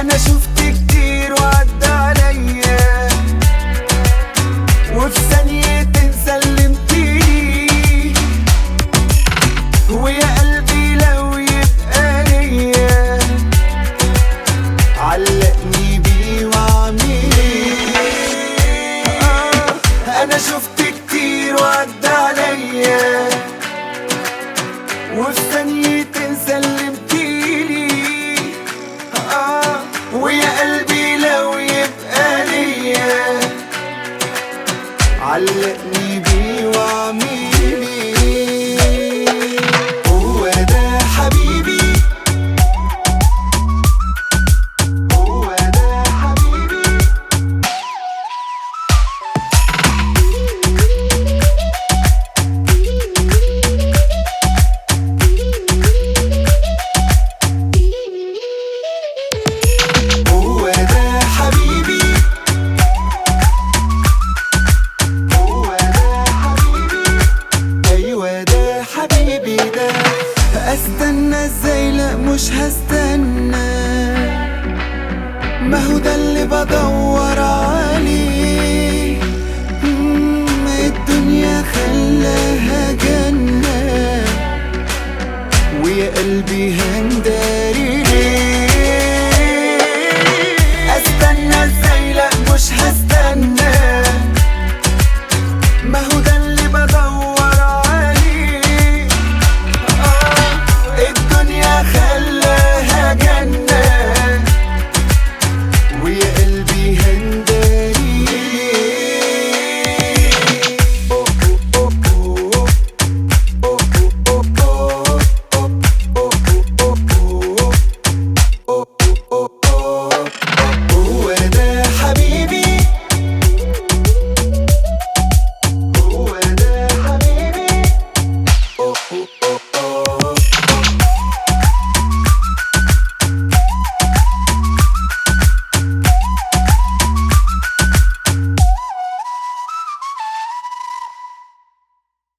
انا شفت كتير وعدى عليا وفي ثانية سلمتيلي ويا قلبي لو يبقى ليا علقني بيه واعملي آه انا شفت كتير وعدى عليا وفي ثانية سلمتيلي آه ويا قلبي لو يبقى ليا علقني بيه واعملي هو ده حبيبي هو ده حبيبي هو ده حبيبي هو ده حبيبي ايوه ده حبيبي ده استنى ازاي لا مش هستنى ما هو ده اللي بدور